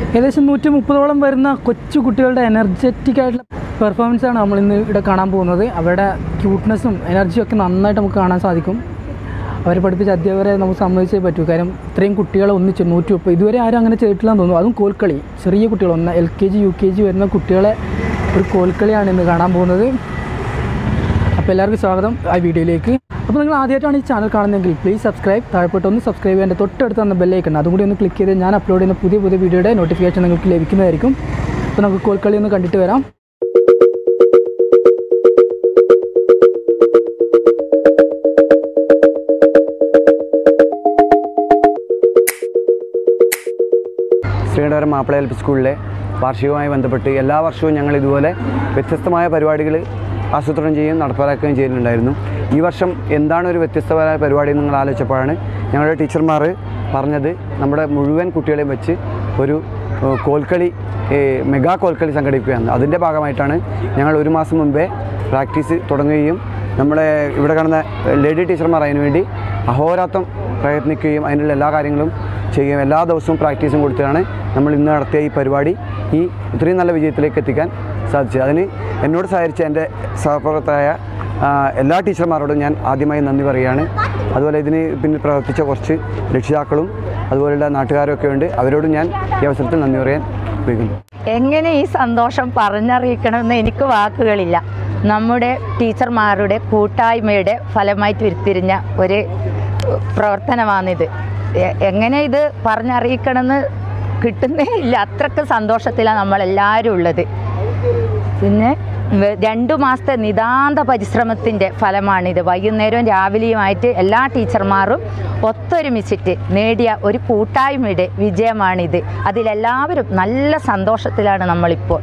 ഏകദേശം നൂറ്റി മുപ്പതോളം വരുന്ന കൊച്ചു കുട്ടികളുടെ എനർജറ്റിക് ആയിട്ടുള്ള പെർഫോമൻസ് ആണ് നമ്മൾ ഇന്ന് ഇവിടെ കാണാൻ പോകുന്നത് അവരുടെ ക്യൂട്ട്നെസ്സും എനർജിയും ഒക്കെ നന്നായിട്ട് നമുക്ക് കാണാൻ സാധിക്കും അവരെ പഠിപ്പിച്ച അധ്യാപകരെ നമുക്ക് സമ്മതിച്ചേ പറ്റൂ കാര്യം ഇത്രയും കുട്ടികളെ ഒന്നിച്ച് നൂറ്റി മുപ്പത് ഇതുവരെ ആരും അങ്ങനെ ചെയ്തിട്ടില്ലെന്ന് തോന്നുന്നു അതും കോൽക്കളി ചെറിയ കുട്ടികൾ ഒന്ന് L K G U K G വരുന്ന കുട്ടികളെ ഒരു കോൽക്കളിയാണ് ഇന്ന് കാണാൻ പോകുന്നത് അപ്പോൾ എല്ലാവർക്കും സ്വാഗതം ആ വീഡിയോയിലേക്ക് അപ്പോൾ നിങ്ങൾ ആദ്യമായിട്ടാണ് ഈ ചാനൽ കാണുന്നതെങ്കിൽ പ്ലീസ് സബ്സ്ക്രൈബ് താഴെപ്പോട്ട് ഒന്ന് സബ്സ്ക്രൈബ് ചെയ്യാൻ തൊട്ടടുത്ത് തന്ന ബെല്ലൈക്കണം അതും കൂടി ഒന്ന് ക്ലിക്ക് ചെയ്ത് ഞാൻ അപ്ലോഡ് ചെയ്യുന്ന പുതിയ പുതിയ വീഡിയോയുടെ നോട്ടിഫിക്കേഷൻ നിങ്ങൾക്ക് ലഭിക്കുന്നതായിരിക്കും അപ്പോൾ നമുക്ക് കോൽക്കളി ഒന്ന് കണ്ടിട്ട് വരാം ശ്രീകണ്ഠപുരം മാപ്പിള എൽ പി സ്കൂളിലെ വാർഷികവുമായി ബന്ധപ്പെട്ട് എല്ലാ വർഷവും ഞങ്ങൾ ഇതുപോലെ വ്യത്യസ്തമായ പരിപാടികൾ ആസൂത്രണം ചെയ്യുകയും നടപ്പാക്കുകയും ചെയ്യുന്നുണ്ടായിരുന്നു ഈ വർഷം എന്താണ് ഒരു വ്യത്യസ്തമായ പരിപാടി എന്ന് നിങ്ങൾ ആലോചിച്ചപ്പോഴാണ് ഞങ്ങളുടെ ടീച്ചർമാർ പറഞ്ഞത് നമ്മുടെ മുഴുവൻ കുട്ടികളെയും വെച്ച് ഒരു ഏഹ്, കോൽക്കളി ഏഹ്, മെഗാ കോൽക്കളി സംഘടിപ്പിക്കുകയാണ് അതിൻ്റെ ഭാഗമായിട്ടാണ് ഞങ്ങൾ ഒരു മാസം മുമ്പേ പ്രാക്ടീസ് തുടങ്ങുകയും നമ്മുടെ ഇവിടെ കാണുന്ന ലേഡി ടീച്ചർമാർ അതിനുവേണ്ടി അഹോരാത്രം പ്രയത്നിക്കുകയും അതിനുള്ള എല്ലാ കാര്യങ്ങളും ചെയ്യുകയും എല്ലാ ദിവസവും പ്രാക്ടീസും കൊടുത്തിട്ടാണ് നമ്മൾ ഇന്ന് നടത്തിയ ഈ പരിപാടി ഈ ഇത്രയും നല്ല വിജയത്തിലേക്ക് എത്തിക്കാൻ സാധിച്ചത് അതിന് എന്നോട് സഹകരിച്ച എൻ്റെ സഹപ്രവർത്തകരായ ആ, എല്ലാ ടീച്ചർമാരോടും ഞാൻ ആദ്യമായി നന്ദി പറയുകയാണ് അതുപോലെ ഇതിന് പിന്നിൽ പ്രവർത്തിച്ച കുറച്ച് രക്ഷിതാക്കളും അതുപോലെയുള്ള നാട്ടുകാരും ഒക്കെ ഉണ്ട് അവരോടും ഞാൻ ഈ അവസരത്തിൽ നന്ദി പറയാൻ ഉപയോഗിക്കുന്നു എങ്ങനെ ഈ സന്തോഷം പറഞ്ഞറിയിക്കണമെന്ന് എനിക്ക് വാക്കുകളില്ല നമ്മുടെ ടീച്ചർമാരുടെ കൂട്ടായ്മയുടെ ഫലമായിട്ട് ഉരുത്തിരിഞ്ഞ ഒരു പ്രവർത്തനമാണിത് എ- എങ്ങനെ ഇത് പറഞ്ഞറിയിക്കണമെന്ന് കിട്ടുന്നേ ഇല്ല അത്രക്ക് സന്തോഷത്തിലാണ് നമ്മളെല്ലാവരും ഉള്ളത് പിന്നെ വെ- രണ്ടു മാസത്തെ നിതാന്ത പരിശ്രമത്തിൻ്റെ ഫലമാണിത് വൈകുന്നേരവും രാവിലെയുമായിട്ട് എല്ലാ ടീച്ചർമാരും ഒത്തൊരുമിച്ചിട്ട് നേടിയ ഒരു കൂട്ടായ്മയുടെ വിജയമാണിത് അതിലെല്ലാവരും നല്ല സന്തോഷത്തിലാണ് നമ്മളിപ്പോൾ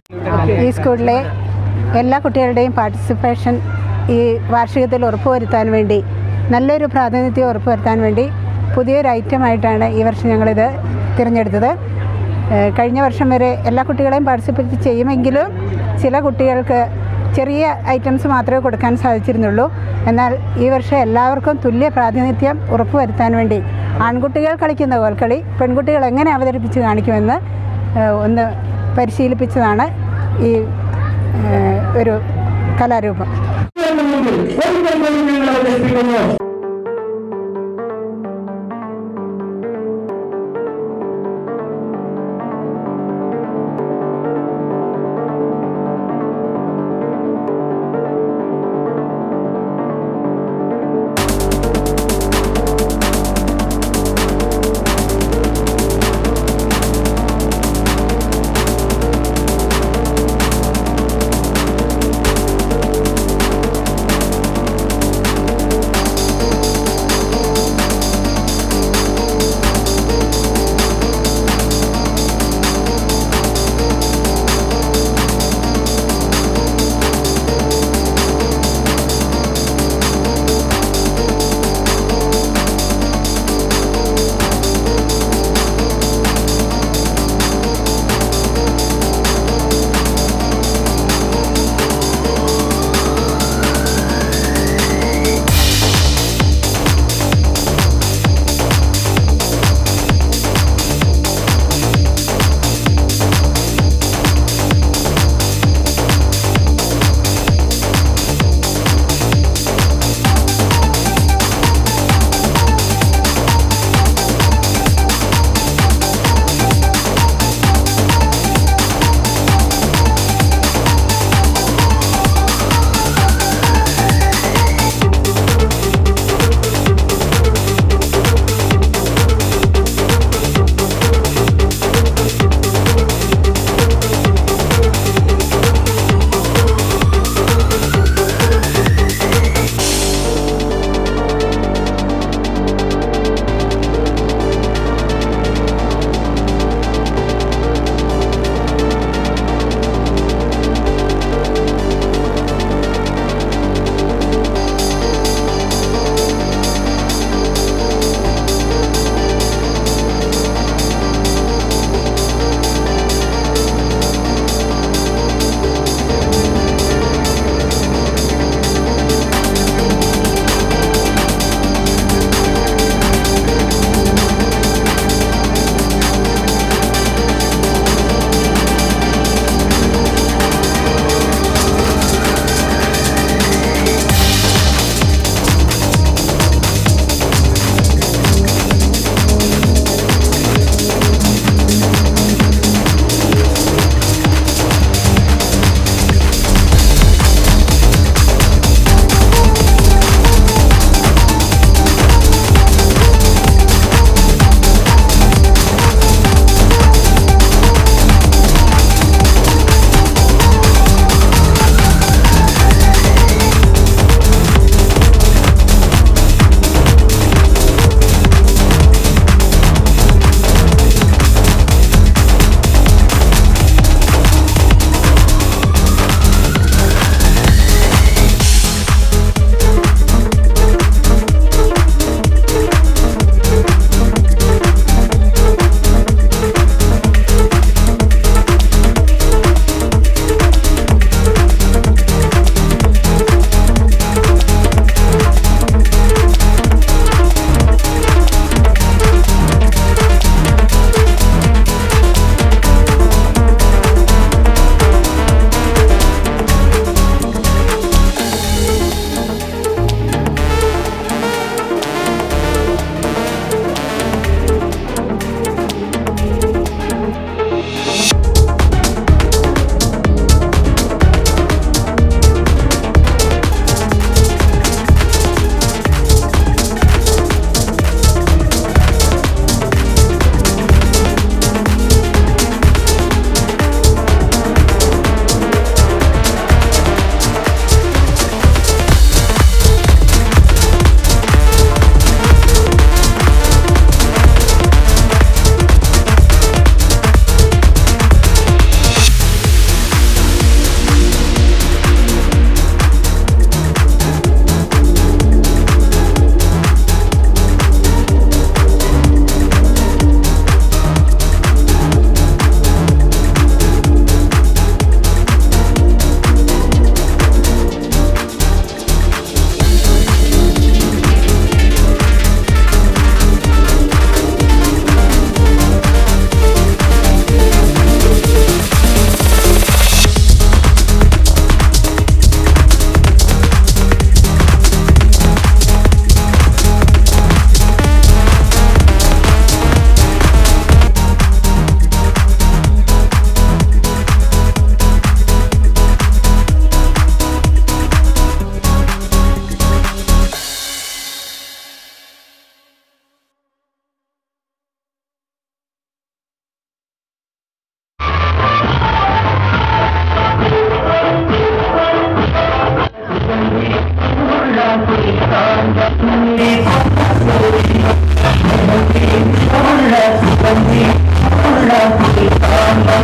ഈ സ്കൂളിലെ എല്ലാ കുട്ടികളുടെയും പാർട്ടിസിപ്പേഷൻ ഈ വാർഷികത്തിൽ ഉറപ്പുവരുത്താൻ വേണ്ടി നല്ലൊരു പ്രാതിനിധ്യം ഉറപ്പുവരുത്താൻ വേണ്ടി പുതിയൊരു ഐറ്റമായിട്ടാണ് ഈ വർഷം ഞങ്ങളിത് തിരഞ്ഞെടുത്തത് ഏഹ് കഴിഞ്ഞ വർഷം വരെ എല്ലാ കുട്ടികളെയും പാർട്ടിസിപ്പേറ്റ് ചെയ്യുമെങ്കിലും ചില കുട്ടികൾക്ക് ചെറിയ ഐറ്റംസ് മാത്രമേ കൊടുക്കാൻ സാധിച്ചിരുന്നുള്ളൂ എന്നാൽ ഈ വർഷം എല്ലാവർക്കും തുല്യ പ്രാതിനിധ്യം ഉറപ്പുവരുത്താൻ വേണ്ടി ആൺകുട്ടികൾ കളിക്കുന്ന കോൽക്കളി പെൺകുട്ടികൾ എങ്ങനെ അവതരിപ്പിച്ച് കാണിക്കുമെന്ന് ഏഹ് ഒന്ന് പരിശീലിപ്പിച്ചതാണ് ഈ ഏഹ് ഒരു കലാരൂപം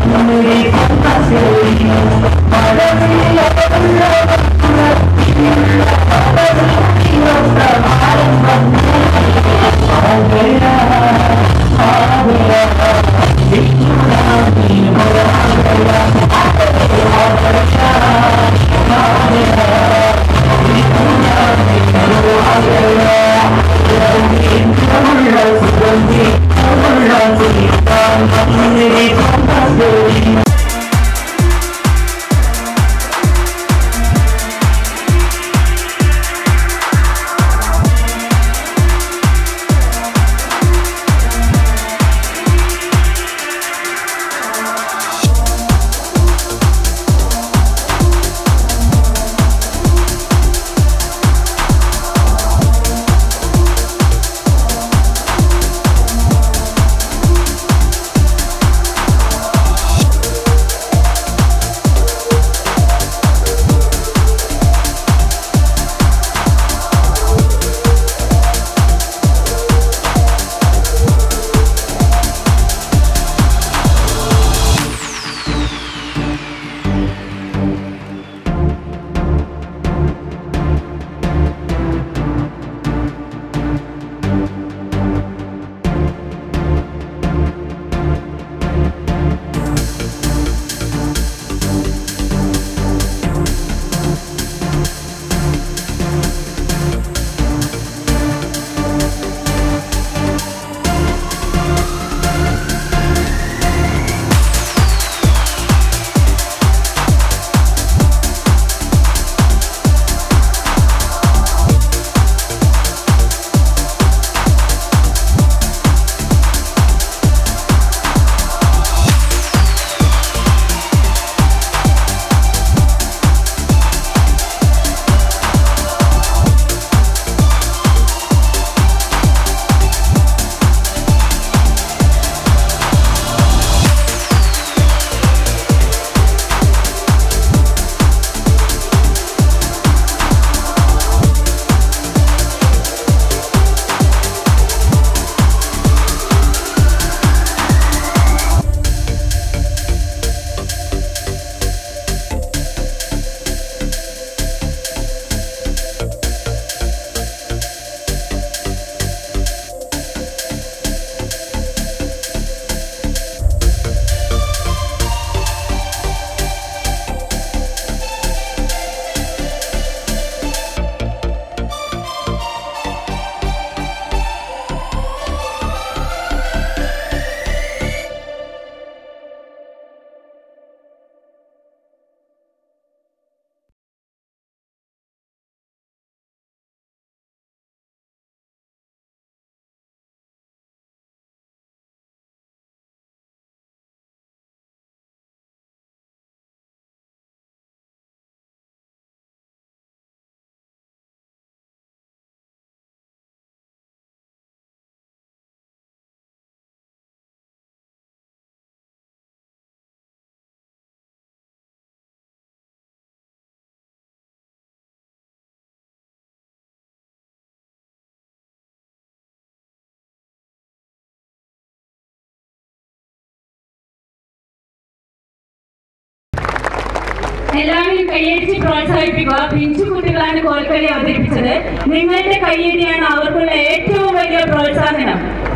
എല്ലാവരും കൈയടിച്ച് പ്രോത്സാഹിപ്പിക്കുക പിഞ്ചു കുട്ടികളാണ് കോൽക്കളി അവതരിപ്പിച്ചത് നിങ്ങളുടെ കൈയടിയാണ് അവർക്കുള്ള ഏറ്റവും വലിയ പ്രോത്സാഹനം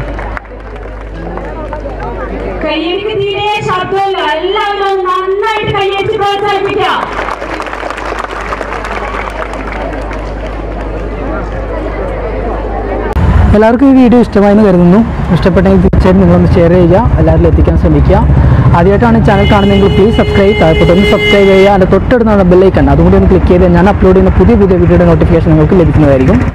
കയ്യടിക്ക് തീരെ ശബ്ദമില്ല എല്ലാവരും നന്നായിട്ട് കയ്യടിച്ച് പ്രോത്സാഹിപ്പിക്കാം എല്ലാവർക്കും ഈ വീഡിയോ ഇഷ്ടമായെന്ന് കരുതുന്നു ഇഷ്ടപ്പെട്ടെങ്കിൽ തീർച്ചയായിട്ടും നിങ്ങളൊന്ന് ഷെയർ ചെയ്യുക എല്ലാവരിലും എത്തിക്കാൻ ശ്രമിക്കുക ആദ്യമായിട്ടാണ് ചാനൽ കാണുന്നതെങ്കിൽ പ്ലീസ് സബ്സ്ക്രൈബ് താഴെപ്പോട്ട് ഒന്ന് സബ്സ്ക്രൈബ് ചെയ്യുക അതിൻ്റെ തൊട്ടടുത്താണ് ബെല്ലൈക്കൺ അതും കൂടി ഒന്ന് ക്ലിക്ക് ചെയ്ത് ഞാൻ അപ്ലോഡ് ചെയ്യുന്ന പുതിയ പുതിയ വീഡിയോയുടെ നോട്ടിഫിക്കേഷൻ നിങ്ങൾക്ക് ലഭിക്കുന്നതായിരിക്കും